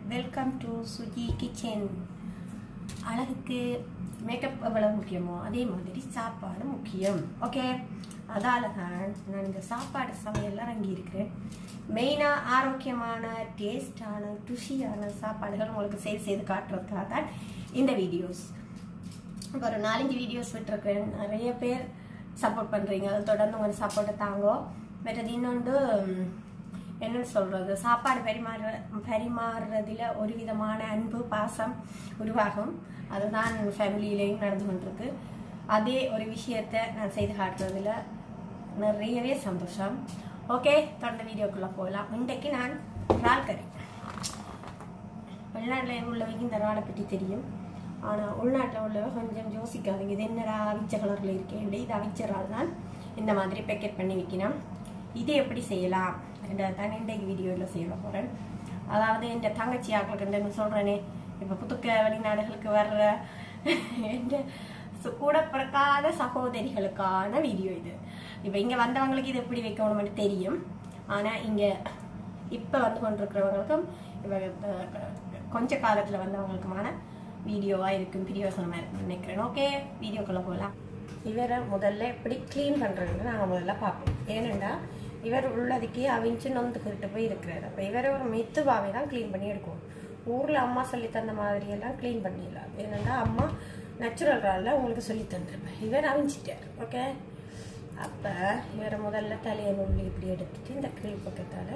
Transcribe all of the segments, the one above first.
welcome to Suji kitchen அழகுக்கு makeup எவ்வளவு முக்கியமோ அதே மாதிரி சாப்பாடு முக்கியம் ஓகே அதால தான் நான் இந்த சாப்பாடு சமையல் இறங்கி இருக்கிறேன் மெயினாக ஆரோக்கியமான டேஸ்டான ருசியான சாப்பாடுகள் உங்களுக்கு செய்து செய்து காட்டுறதுக்காக தான் இந்த வீடியோஸ் இப்போ ஒரு நாலஞ்சு வீடியோஸ் விட்டுருக்கேன் நிறைய பேர் சப்போர்ட் பண்ணுறீங்க அது தொடர்ந்து உங்கள் சப்போர்ட்டை தாங்கோ மற்றது இன்னொன்று ம், என்ன சொல்கிறது சாப்பாடு பரிமாற பரிமாறுறதுல ஒரு விதமான அன்பு பாசம் உருவாகும் அதுதான் ஃபேமிலியிலையும் நடந்து கொண்டிருக்கு அதே ஒரு விஷயத்தை நான் செய்து காட்டுறதுல நிறையவே சந்தோஷம் ஓகே தொடர்ந்து வீடியோக்குள்ளே போகலாம் இன்றைக்கு நான் இறால் கறி வெளிநாட்டில் உள்ளவங்க இந்த இறாலை பற்றி தெரியும் ஆனால் உள்நாட்டில் உள்ளவ கொஞ்சம் யோசிக்காதுங்க இது என்னடா அவிச்ச கலரில் இருக்கேன் இது அவிச்ச இறால் தான் இந்த மாதிரி பேக்கெட் பண்ணி வைக்கணும் இது எப்படி செய்யலாம் என்ற தான் இன்றைக்கு வீடியோவில் செய்ய போகிறேன் அதாவது என் தங்கச்சி ஆக்களுக்கு என்ன சொல்கிறேனே இப்போ புத்துக்க வெளிநாடுகளுக்கு வர்ற என்ற சு- கூட பிறக்காத சகோதரிகளுக்கான வீடியோ இது இப்போ இங்கே வந்தவங்களுக்கு இது எப்படி வைக்கணும்னு தெரியும் ஆனால் இங்கே இப்போ வந்து கொண்டிருக்கிறவங்களுக்கும் இவ அஹ், கொஞ்ச காலத்தில் வந்தவங்களுக்குமான வீடியோவாக இருக்கும் பிரியோசனமாக இருக்கும்னு நினைக்கிறேன் ஓகே வீடியோக்குள்ளே போகலாம் இவரை முதல்ல எப்படி க்ளீன் பண்ணுறதுன்னு நாங்கள் முதல்ல பார்ப்போம் ஏனெண்டா இவர் உள்ளதுக்கே அவிஞ்சு நொந்துக்கிட்டு போய் இருக்கிறார் அப்போ இவரை ஒரு மெத்துவாவே தான் க்ளீன் பண்ணி எடுக்கும் ஊரில் அம்மா சொல்லி தந்த மாதிரி எல்லாம் க்ளீன் பண்ணிடலாம் ஏனெண்டா அம்மா நேச்சுரல் ராலில் உங்களுக்கு சொல்லி தந்துருப்பேன் இவர் அவிஞ்சிட்டார் ஓகே அப்போ இவரை முதல்ல தலையை நுள்ளி இப்படி எடுத்துட்டு இந்த கிரீம் பக்கத்தால்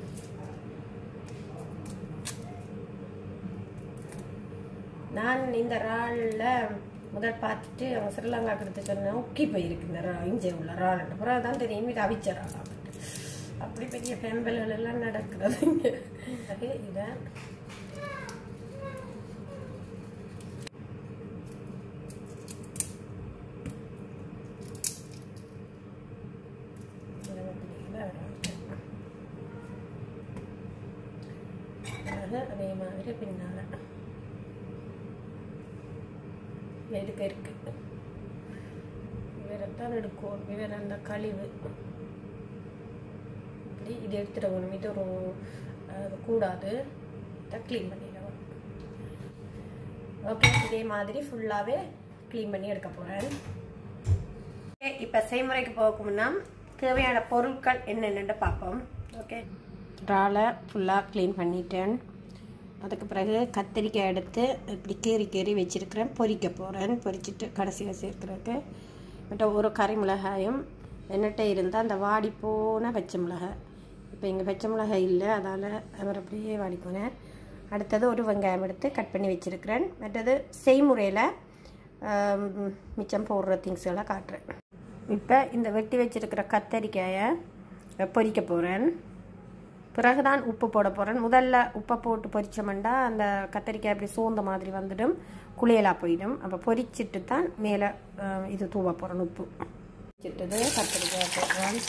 நான் இந்த இறாலில் முதல் பார்த்துட்டு அவங்க ஸ்ரீலங்கா கொடுத்து சொன்னேன் உக்கி போயிருக்கு இந்த ரா இஞ்சி உள்ள இறால் அப்புறம் தான் தெரியும் இது அவிச்ச இறால் அப்படி பெரிய பெம்பல்கள் எல்லாம் நடக்கிறது இங்கே அது இதை இதை அப்படி இதை பிறகு அதே மாதிரி பின்னால் எடுக்க இருக்கு இவரைத்தான் எடுக்கும் இவர் அந்த கழிவு இப்படி இது எடுத்துடணும் இது ஒரு அது கூடாது இதை க்ளீன் பண்ணிடணும் ஓகே இதே மாதிரி ஃபுல்லாகவே க்ளீன் பண்ணி எடுக்க போகிறேன் இப்போ செய்முறைக்கு போகணும்னா தேவையான பொருட்கள் என்னென்னு பார்ப்போம் ஓகே இறாலை ஃபுல்லாக க்ளீன் பண்ணிட்டேன் அதுக்கு பிறகு கத்திரிக்காய் எடுத்து இப்படி கீறி கீறி வச்சிருக்கிறேன் பொரிக்க போகிறேன் பொரிச்சிட்டு கடைசியாக சேர்க்குறதுக்கு பட் ஒரு கறி மிளகாயும் என்னட்ட இருந்தால் அந்த வாடி போன பச்சை மிளகாய் இப்போ இங்கே பச்சை மிளகாய் இல்லை அதால் அவர் அப்படியே வாடிப்போனேன் அடுத்தது ஒரு வெங்காயம் எடுத்து கட் பண்ணி வச்சுருக்கிறேன் மற்றது செய்முறையில் ஆம், மிச்சம் போடுற திங்ஸ் எல்லாம் காட்டுறேன் இப்போ இந்த வெட்டி வச்சிருக்கிற கத்தரிக்காயை பொரிக்க போகிறேன் பிறகுதான் உப்பு போட போகிறேன் முதல்ல உப்பை போட்டு பொரிச்சோம்னா அந்த கத்தரிக்காய் அப்படி சூந்த மாதிரி வந்துடும் குளியலாக போயிடும் அப்போ பொரிச்சிட்டு தான் மேலே இது தூவ போகிறேன் உப்பு பொரிச்சிட்டது கத்தரிக்காய் போடுறேன்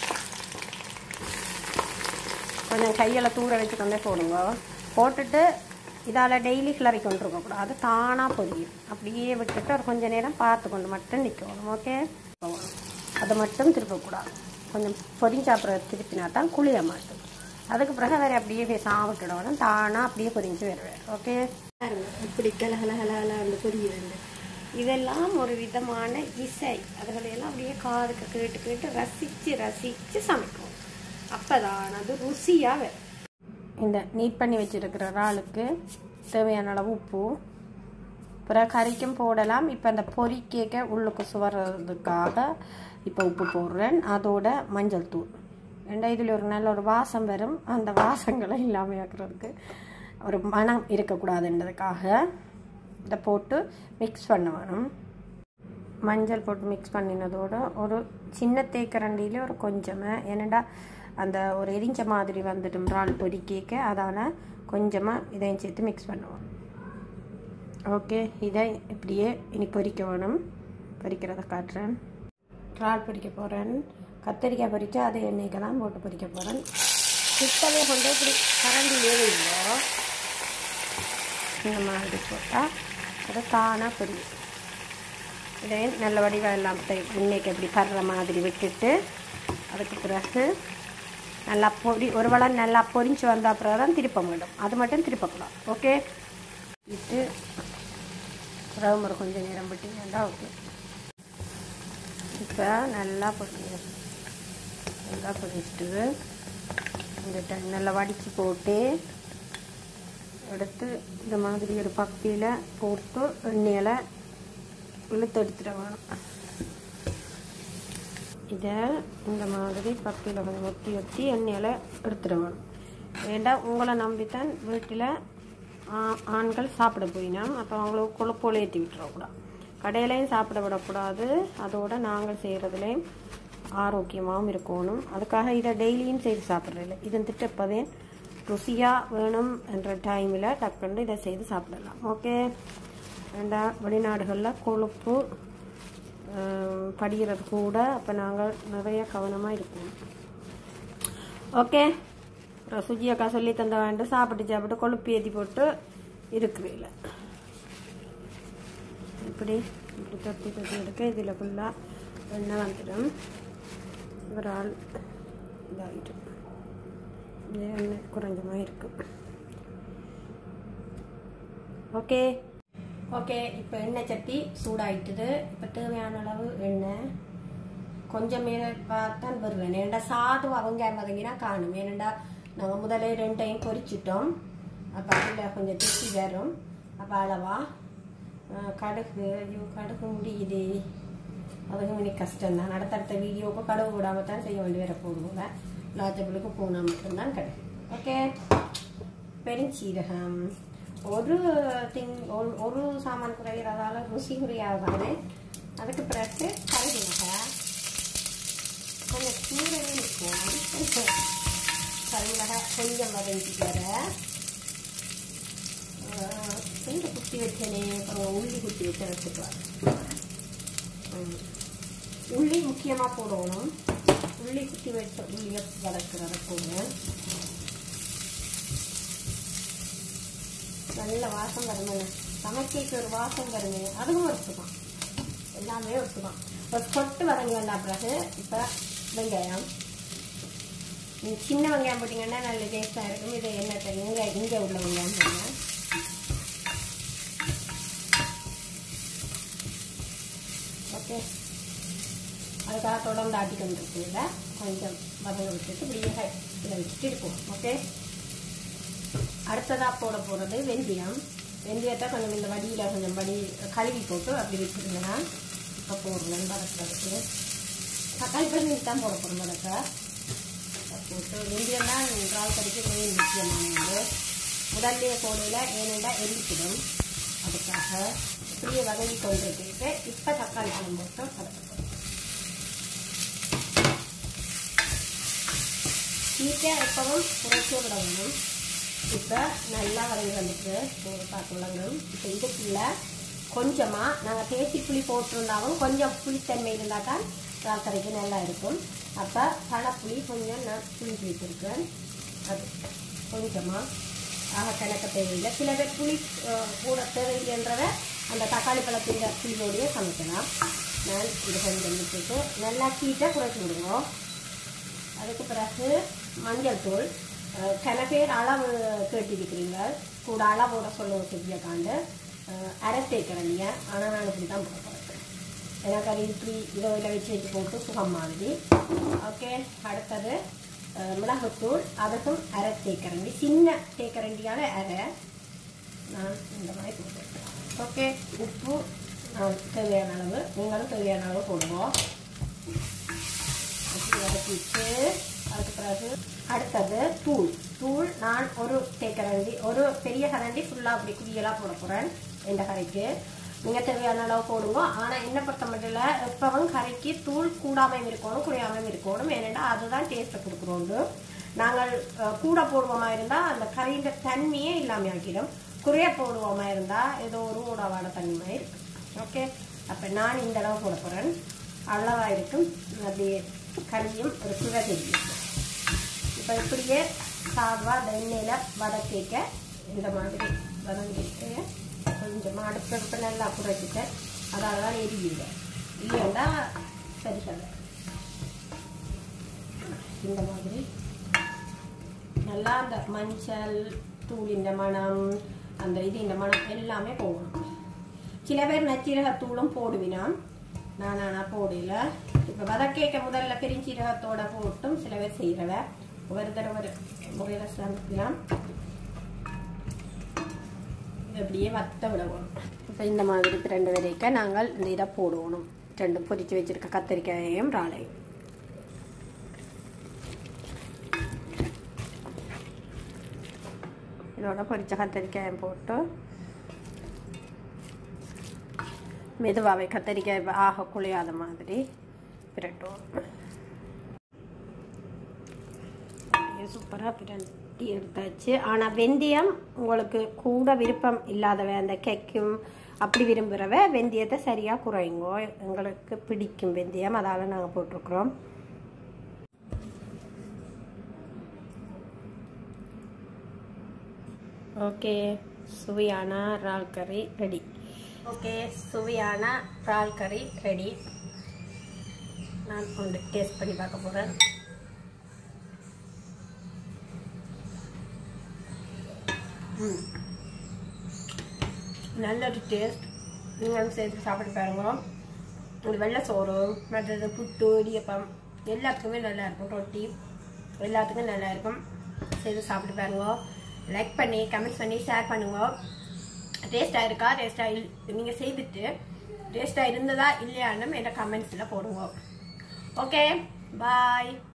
கொஞ்சம் கையில் தூர வச்சுக்கொண்டே போடுங்க போட்டுட்டு இதால் டெய்லி கிளறி கொண்டு இருக்கக்கூடாது தானாக பொரியும் அப்படியே விட்டுட்டு ஒரு கொஞ்ச நேரம் பார்த்து கொண்டு மட்டும் நிற்கணும் ஓகே அதை மட்டும் திருப்பக்கூடாது கொஞ்சம் பொரிஞ்ச அப்புறம் திருப்பினா தான் குளிய மாட்டோம் அதுக்கு பிறகு வேறு அப்படியே பேசாம விட்டுடணும் தானாக அப்படியே பொரிஞ்சு வருவேன் ஓகே இப்படி கலகலகலான்னு பொரியுது இதெல்லாம் ஒரு விதமான இசை அதுகளையெல்லாம் அப்படியே காதுக்கு கேட்டு கேட்டு ரசித்து ரசித்து சமைக்கும் அப்பதான் அது ருசியாக வரும் இந்த நீட் பண்ணி வச்சிருக்கிற இறாலுக்கு தேவையான அளவு உப்பு பிறகு கறிக்கும் போடலாம் இப்போ அந்த பொரிக்கேக்க உள்ளுக்கு சுவறதுக்காக இப்போ உப்பு போடுறேன் அதோட மஞ்சள் தூள் ரெண்டா இதில் ஒரு நல்ல ஒரு வாசம் வரும் அந்த வாசங்களை இல்லாமல் ஆக்குறதுக்கு ஒரு மனம் இருக்கக்கூடாதுன்றதுக்காக இதை போட்டு மிக்ஸ் பண்ண வேணும் மஞ்சள் போட்டு மிக்ஸ் பண்ணினதோட ஒரு சின்ன தேக்கரண்டியில் ஒரு கொஞ்சமாக ஏன்னாடா அந்த ஒரு எரிஞ்ச மாதிரி வந்துடும் இறால் பொரிக்கேக்க அதால் கொஞ்சமாக இதையும் சேர்த்து மிக்ஸ் பண்ணுவோம் ஓகே இதை இப்படியே இனி பொரிக்க வேணும் பொரிக்கிறத காட்டுறேன் இறால் பொரிக்க போகிறேன் கத்தரிக்காய் பொரித்து அதை எண்ணெய்க்கு தான் போட்டு பொரிக்க போகிறேன் கிட்டவே கொண்டு இப்படி கரண்டி ஏறிங்களோ இந்த மாதிரி போட்டால் அது தானாக பொரியும் இதை நல்ல வடிவாக எல்லாம் இன்னைக்கு அப்படி படுற மாதிரி விட்டுட்டு அதுக்கு பிறகு நல்லா பொரி ஒரு வேளை நல்லா பொரிஞ்சு வந்த அப்புறம் தான் திருப்ப வேண்டும் அது மட்டும் திருப்பக்கூடாது ஓகே விட்டு ரவுமர் கொஞ்சம் நேரம் விட்டீங்கன்னா ஓகே இப்போ நல்லா பொரிஞ்சு நல்லா பொரிச்சிட்டு இந்த ட- நல்லா வடித்து போட்டு எடுத்து இந்த மாதிரி ஒரு பக்தியில் போட்டு எண்ணெயில் இழுத்து எடுத்துட வேணும் இதை இந்த மாதிரி பப்பியில் கொஞ்சம் ஒத்தி ஒத்தி எண்ணெயில் எடுத்துட வேணும் வேண்டாம் உங்களை நம்பித்தான் வீட்டில் ஆண்கள் சாப்பிட போயினோம் அப்போ அவங்களுக்கு கொழுப்போல ஏற்றி விட்டுறக்கூடாது கடையிலையும் சாப்பிட விடக்கூடாது அதோட நாங்கள் செய்கிறதுலேயும் ஆரோக்கியமாகவும் இருக்கணும் அதுக்காக இதை டெய்லியும் செய்து சாப்பிட்றதில்ல இதன் திட்டப்பதே ருசியாக வேணும் என்ற டைமில் டக்குன்னு இதை செய்து சாப்பிடலாம் ஓகே வேண்டாம் வெளிநாடுகளில் கொழுப்பு ஆஹ், படிகிறது கூட அப்போ நாங்கள் நிறைய கவனமாக இருக்கணும் ஓகே அப்புறம் சுஜி அக்கா சொல்லி தந்த வேண்டாம் சாப்பிட்டு சாப்பிட்டு கொழுப்பு ஏற்றி போட்டு இருக்குறீல இப்படி இப்படி தொட்டி தொட்டி எடுக்க இதில் ஃபுல்லாக எண்ணெய் வந்துடும் ஒரு ஆள் இதாகிட்டு இந்த எண்ணெய் குறைஞ்சமாக இருக்கும் ஓகே ஓகே இப்போ எண்ணெய் சட்டி சூடாயிட்டுது இப்போ தேவையான அளவு எண்ணெய் கொஞ்சம் மேலே பார்த்தான் வருவேன் ஏன்டா சாது அவங்க வதங்கினா காணும் ஏனண்டா நாங்கள் முதல்ல ரெண்டையும் பொரிச்சிட்டோம் அப்போ அதில் கொஞ்சம் திட்டி வரும் அப்போ அளவா அஹ், கடுகு ஐயோ கடுகு முடியுது அதுவும் எனக்கு கஷ்டம் தான் அடுத்தடுத்த வீடியோவுக்கு கடுகு விடாம தான் செய்ய வேண்டி வர போடுவோங்க லாஜபிளுக்கு பூனா மட்டும்தான் கடுகு ஓகே பெருஞ்சீரகம் ஒரு திங் ஒரு- ஒரு சாமான் குறைகிறதால ருசி குறையாதானே அதுக்கு பிறகு கருவினகை கொஞ்சம் கீழவே நிற்கும் கருவினகை கொஞ்சம் வதங்கி வர ஆஹ், கொஞ்சம் குத்தி வச்சனே அப்புறம் உள்ளி குத்தி வச்சு வச்சுக்குவார் உள்ளி முக்கியமாக போடணும் உள்ளி குத்தி வச்ச உள்ளியை வதக்குறத போடுவேன் நல்ல வாசம் வருமே சமைக்கைக்கு ஒரு வாசம் வருமே அதுவும் ஒத்துக்கும் எல்லாமே ஒத்துக்கும் ஒரு சொட்டு வதங்கி வந்த பிறகு இப்போ வெங்காயம் நீ சின்ன வெங்காயம் போட்டிங்கன்னா நல்ல டேஸ்ட்டாக இருக்கும் இது என்ன தெரியும் இங்கே இங்கே உள்ள வெங்காயம் போடுங்க ஓகே அதுக்காக தொடர்ந்து ஆட்டிக்கொண்டு இருக்குல்ல கொஞ்சம் வதங்க விட்டுட்டு இப்படியே இதை வச்சுட்டு இருப்போம் ஓகே அடுத்ததாக போட போகிறது வெந்தயம் வெந்தயத்தை கொஞ்சம் இந்த வடியில் கொஞ்சம் வடி கழுவி போட்டு அப்படி வச்சுருந்தேன்னா இப்போ போடுறேன் வதக்கிறதுக்கு தக்காளி பண்ணி தான் போட போகிறோம் வதக்க போட்டு வெந்தயம் தான் இறால் கறிக்கு மெயின் முக்கியமானது முதல்லையே போடையில் ஏனெண்டா எரிச்சிடும் அதுக்காக இப்படியே வதங்கி கொண்டிருக்கு இப்போ தக்காளி பழம் போட்டு வதக்க போகிறோம் ஹீட்டை எப்பவும் குறைச்சே விட வேணும் இப்போ நல்லா வதங்கி வந்துட்டு பார்க்கலாம் இப்போ இதுக்குள்ள கொஞ்சமாக நாங்கள் தேசி புளி போட்டிருந்தாலும் கொஞ்சம் புளித்தன்மை இருந்தால் தான் இறால் கறிக்கு நல்லா இருக்கும் அப்போ பழப்புளி கொஞ்சம் நான் புளி பிடிச்சிருக்கேன் அது கொஞ்சமாக ஆக கணக்க தேவையில்லை சில பேர் புளி அஹ், கூட தேவையில்லைன்றத அந்த தக்காளி பழத்தின் புளியோடையே சமைக்கலாம் நான் இது கொஞ்சம் விட்டுட்டு நல்லா ஹீட்டை குறைச்சி விடுவோம் அதுக்கு பிறகு மஞ்சள் தூள் அஹ், சில பேர் அளவு கேட்டிருக்கிறீங்க கூட அளவோட சொல்லுவோம் செவ்வியக்காண்டு அரை தேய்க்கிறீங்க ஆனால் நான் இப்படி தான் போட போகிறேன் எனக்கு அது இப்படி இதை இதில் வச்சு வச்சு போட்டு சுகம் மாதிரி ஓகே அடுத்தது அஹ், மிளகுத்தூள் அதுக்கும் அரை தேய்க்கரண்டி சின்ன தேய்க்கரண்டியால் அரை நான் இந்த மாதிரி போட்டுருக்கேன் ஓகே உப்பு நான் தேவையான அளவு நீங்களும் தேவையான அளவு போடுவோம் அப்படி வதக்கிட்டு அதுக்கு பிறகு அடுத்தது தூள் தூள் நான் ஒரு தேக்கரண்டி ஒரு பெரிய கரண்டி ஃபுல்லாக அப்படி குடியெல்லாம் போட போகிறேன் இந்த கறிக்கு நீங்கள் தேவையான அளவு போடுங்க ஆனால் என்ன பொறுத்த மட்டும் இல்லை எப்பவும் கறிக்கு தூள் கூடாமையும் இருக்கணும் குறையாமையும் இருக்கணும் ஏனென்றால் அதுதான் டேஸ்ட்டை கொடுக்குறோண்டு நாங்கள் அஹ், கூட போடுவோமா இருந்தால் அந்த கறியின் தன்மையே இல்லாமல் ஆக்கிடும் குறைய போடுவோமா இருந்தால் ஏதோ ஒரு ஊடாவாட தன்மை இருக்கு ஓகே அப்போ நான் இந்த அளவு போட போகிறேன் அளவாக இருக்கும் அப்படியே கறியும் ஒரு சுவை தெரியும் இப்போ இப்படியே சாதுவாக அந்த எண்ணெயில் வதக்கிக்க இந்த மாதிரி வதங்கிட்டு கொஞ்சமாக அடுப்பு அடுப்பு நல்லா குறைச்சிட்டு அதால் தான் எரியுங்க இல்லைண்டா சரி சரி இந்த மாதிரி நல்லா அந்த மஞ்சள் தூளின் மனம் அந்த இது இந்த மனம் எல்லாமே போகணும் சில பேர் நச்சீரகத்தூளும் போடுவினான் நான் ஆனால் போடல இப்போ வதக்கேக்க முதல்ல பெருஞ்சீரகத்தோட போட்டும் சில பேர் செய்கிறவ ஒரு தடவை ஒரு முறையில் சமைக்கலாம் அப்படியே வத்த விடணும் இப்போ இந்த மாதிரி இப்போ ரெண்டு வரைக்கும் நாங்கள் இந்த இதை போடுவோம் ரெண்டு பொரிச்சு வச்சிருக்க கத்திரிக்காயையும் ராளையும் இதோட பொரிச்ச கத்திரிக்காயம் போட்டு மெதுவாகவே கத்திரிக்காய் ஆக குழையாத மாதிரி பிரட்டுவோம் அப்படியே சூப்பராக பிரட்டி எடுத்தாச்சு ஆனால் வெந்தயம் உங்களுக்கு கூட விருப்பம் இல்லாதவ அந்த கேக்கும் அப்படி விரும்புகிறவ வெந்தயத்தை சரியாக குறைங்கோ எங்களுக்கு பிடிக்கும் வெந்தயம் அதால் நாங்கள் போட்டிருக்கிறோம் ஓகே சுவையான இறால் கறி ரெடி ஓகே சுவையான இறால் கறி ரெடி நான் ஒன்று டேஸ்ட் பண்ணி பார்க்க போகிறேன் ம் நல்ல ஒரு டேஸ்ட் நீங்களும் சேர்த்து சாப்பிட்டு பாருங்க ஒரு வெள்ளை சோறு மற்றது புட்டு இடியப்பம் எல்லாத்துக்குமே நல்லா இருக்கும் ரொட்டி எல்லாத்துக்கும் நல்லா இருக்கும் செய்து சாப்பிட்டு பாருங்க லைக் பண்ணி கமெண்ட்ஸ் பண்ணி ஷேர் பண்ணுங்க டேஸ்ட்டாக இருக்கா டேஸ்ட்டாக நீங்கள் செய்துட்டு டேஸ்ட்டாக இருந்ததா இல்லையான்னு என்ற கமெண்ட்ஸில் போடுங்க ஓகே பாய்